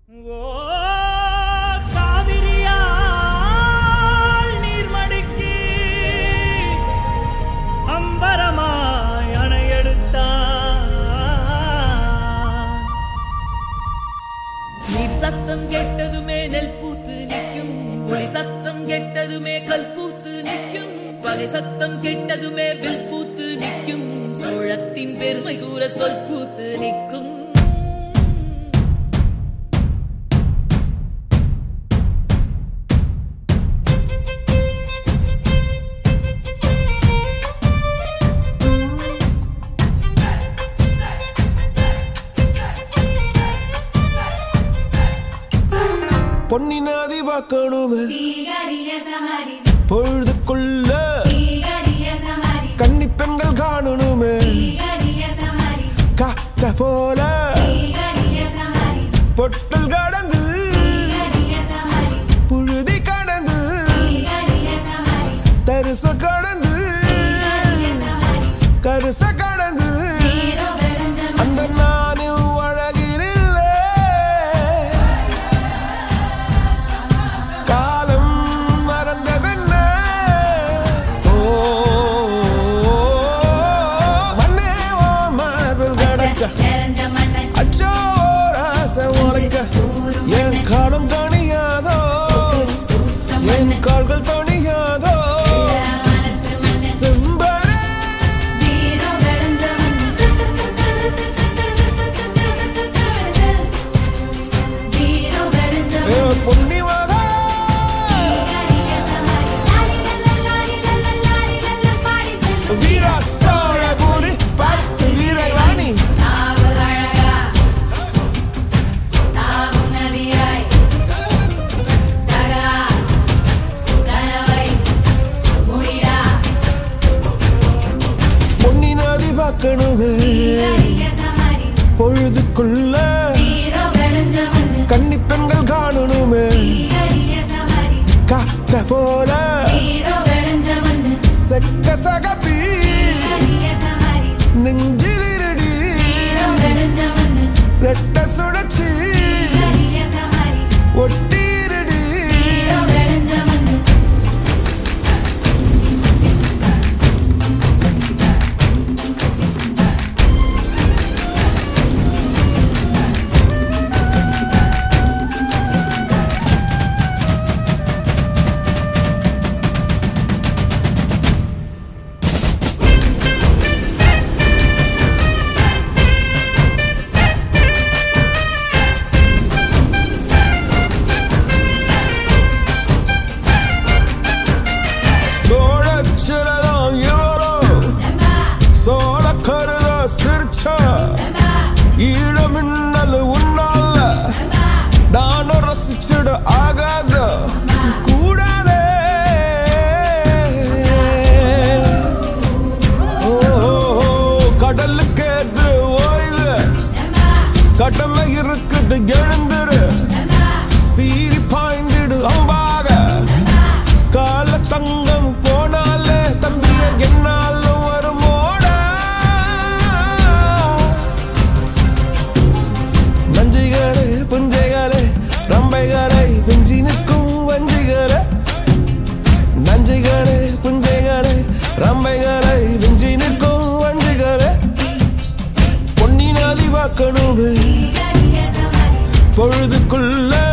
ஓ காவிரியால் நீர்மடுக்கி அம்பரமாய் அணையெடுத்தான் நீர் சத்தம் கெட்டதுமே நெல் பூத்து நிற்கும் ஒளி சத்தம் கெட்டதுமே கல் பூத்து நிற்கும் பகை சத்தம் கெட்டதுமே வில் பூத்து நிற்கும் சோழத்தின் பெருமை கூற சொல் பூத்து நிற்கும் பொன்னி நாதி பார்க்கணுமே தீகரிய சமரி பொழுதுக்குள்ள தீகரிய சமரி கன்னி பெண்கள் காணணுமே தீகரிய சமரி காத்த போல தீகரிய சமரி பொட்டல் கடந்து தீகரிய சமரி புழுதி கடந்து தீகரிய சமரி தரிச கடந்து தீகரிய சமரி கருச கடந்து நீரோ வெளஞ்சம் அந்த நானும் அழகினில்ல காலம் மறந்ததென்ன ஓ மண்ணே ஓ மார்பில் கடக்க நிறைஞ்ச மண்ணச் அச்சோ ராச உனக்க என் காலம் தணியாதோ தூத்தம் என் மண்ணச் கால்கள் தணியாதோ மனசு மண்ணச் செம்பரே நீரோ வெளஞ்சம் நீரோ வெளஞ்சம் ஏ பொன்னி மகா தீகரிய சமரி லாலி லல்ல லாலி லல்ல லாலி லல்ல பாடி செல்லும் வீரா சோழபுரி பார்த்து வீரவாணி நாவு அழகா நாவும் நதியாய் சகா கனவை முடிடா பொன்னி நதி பார்க்கணுமே தீகரிய சமரி பொழுதுக்குள்ள நீரோ வெளஞ்ச மண்ணு கன்னி பெண்கள் காணணுமே தீகரிய சமரி காத்த போல நீரோ வெளஞ்ச மண்ணு செக்க சகப்பி தீகரிய சமரி நெஞ்சிலிருடி நீரோ வெளஞ்ச மண்ணு ரெட்ட சுழற்சி தீகரிய சமரி ஒட்டிருடி நீரோ வெளஞ்ச மண்ணு சோழச்சிரதம் இவரோ செம்பா சோழ கருத சிரிச்சா செம்பா ஈழ மின்னல் உன்னால செம்பா நானும் ரசிச்சிட ஆகாத கூடாதே ஓ, கடலுக்கு எது ஓய்வு செம்பா கடமை இருக்குது எழுந்துரு செம்பா சீறி பாய்ந்திடு அம்பாக கால தங்கம் போனாலே தம்பிய என்னாலும் வருமோட நஞ்சிகளே புஞ்சைகளே ரம்பைகளை குஞ்சி நிற்கும் வஞ்சிகளே நஞ்சிகளே புஞ்சைகளே ரம்பைகளை விஞ்சி நிற்கும் வஞ்சிகளே பொன்னி நதி பார்க்கணுமே தீகரிய சமரி பொழுதுக்குள்ள